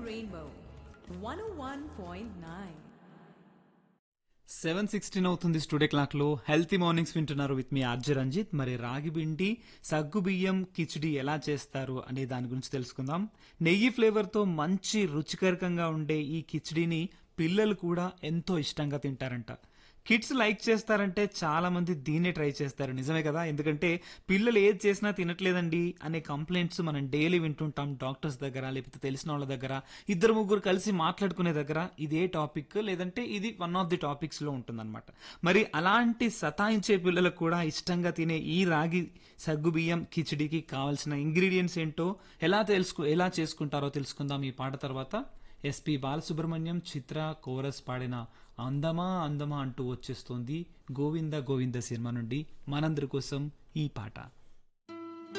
Rainbow 101.9. Seven sixteen అవుతుంది studio clock లో healthy mornings వింటున్నారు విత్ మీ ఆర్జే రంజిత్ మరి రాగి పిండి సగ్గు బియ్యం కిచిడి ఎలా చేస్తారు అనే దాని గురించి తెలుసుకుందాం నెయ్యి ఫ్లేవర్ తో మంచి రుచికరకంగా ఉండే ఈ కిచిడిని పిల్లలు కూడా ఎంతో ఇష్టంగా తింటారంట కిడ్స్ లైక్ చేస్తారంటే చాలా మంది దీన్నే ట్రై చేస్తారు నిజమే కదా ఎందుకంటే పిల్లలు ఏది చేసినా తినట్లేదండి అనే కంప్లైంట్స్ మనం డైలీ వింటుంటాం డాక్టర్స్ దగ్గర లేకపోతే తెలిసిన వాళ్ళ దగ్గర ఇద్దరు ముగ్గురు కలిసి మాట్లాడుకునే దగ్గర ఇదే టాపిక్ లేదంటే ఇది వన్ ఆఫ్ ది టాపిక్స్ లో ఉంటుందన్నమాట మరి అలాంటి సతాయించే పిల్లలకు కూడా ఇష్టంగా తినే ఈ రాగి సగ్గుబియ్యం కిచిడికి కావాల్సిన ఇంగ్రీడియంట్స్ ఏంటో ఎలా తెలుసుకు ఎలా చేసుకుంటారో తెలుసుకుందాం ఈ పాట తర్వాత ఎస్పి బాలసుబ్రహ్మణ్యం చిత్ర కోరస్ పాడిన అందమా అందమా అంటూ వచ్చేస్తోంది గోవింద గోవింద సినిమా నుండి మనందరి కోసం ఈ పాట